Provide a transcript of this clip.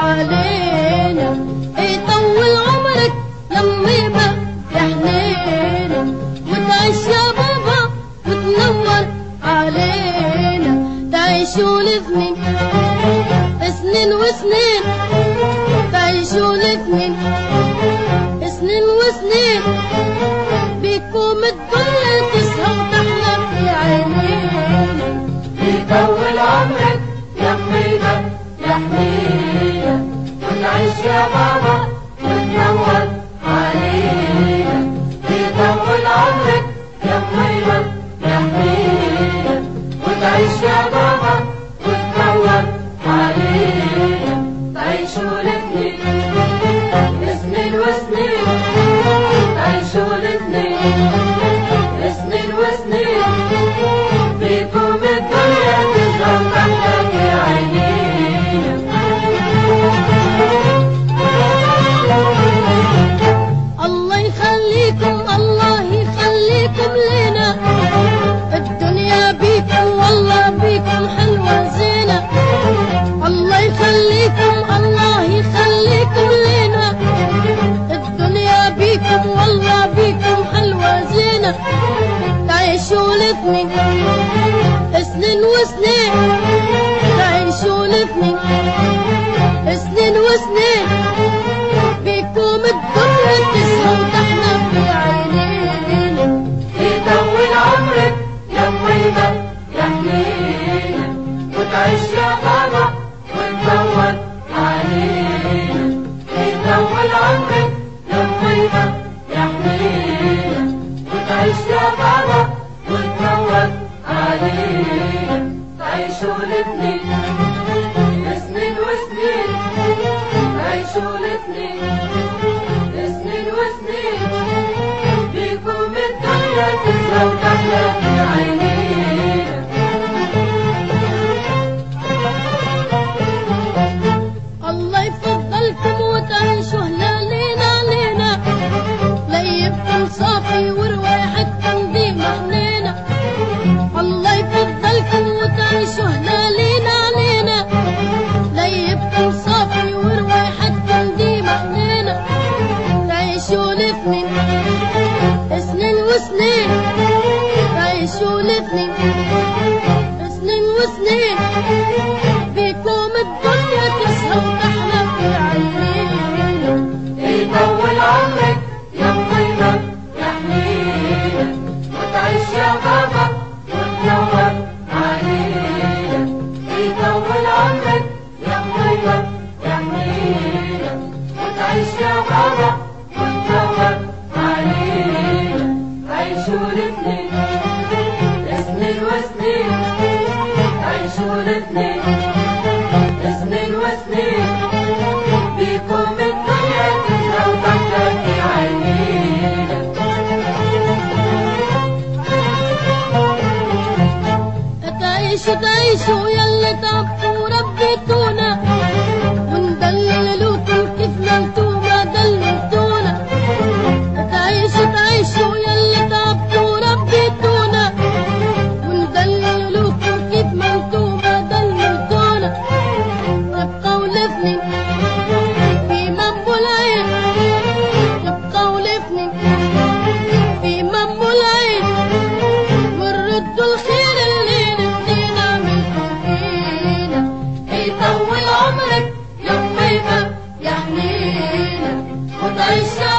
علينا يطول عمرك لما يبقى يا حنينة وتعيش يا بابا وتنور علينا تعيشوا الاثنين سنين وسنين تعيشوا الاثنين سنين وسنين بيكم الدنيا تسهى وتحلى في عينينا يطول عمرك يا حميدة يا حميدة وتعيش يا بابا وتنور علينا يطول عمرك يا حميدة يا حميدة وتعيش يا بابا وتنور علينا تعيشوا الاثنين سنين وسنين تعيشوا الاثنين سنين وسنين بيكم الدنيا تزرع تحت في عينينا الله يخليكم الله يخليكم لنا الدنيا بيكم والله بيكم حلوة زينة الله يخليكم الله يخليكم لنا الدنيا بيكم والله بيكم حلوة زينة تعيشوا الاثنين سنين وسنين تعيشوا الاثنين سنين وسنين بيكم الدنيا تسهى وتحلى في عينينا يطول عمرك يا طيبة يا حنينة وتعيش يا بابا وتنور علينا يطول عمرك يا طيبة يا حنينة وتعيش يا بابا وتنور علينا تعيشوا الاثنين سنين وسنين تعيشوا الاثنين سنين وسنين بيكم الدنيا تسرى وتحلى في عينينا الله يفضلكم وتعيشوا هلالينا علينا ليبكم صافي ورواحتكم ديما حنينة الله يفضلكم وتعيشوا هلالينا علينا ليبكم صافي ورواحتكم ديما حنينة تعيشوا الاثنين سنين وسنين تعيشوا الاثنين سنين وسنين بيكم الدنيا تسهى وتحلى في عينينا يطول عمرك يا طيبة يا حنينة وتعيش يا بابا وتنور علينا يطول عمرك يا طيبة يا حنينة وتعيش يا بابا وتنور علينا عيشوا الاثنين سنين وسنين عيشوا الاثنين سنين وسنين بيكم الدنيا تزرع وتحلى في عينينا تعيشوا تعيشوا يلا تعبتوا وربيتونا وندلل لكم كيف ما انتوا ما دللتونا تعيشوا تعيشوا يلا تعبتوا وربيتونا وندلل لكم كيف ما انتوا ما دللتونا تبقوا الاثنين في منبو العين تبقوا الاثنين في منبو العين ونردوا الخير اللي ندينا منكم فينا يطول عمرك يا طيبة يا حنينة وتعيش يا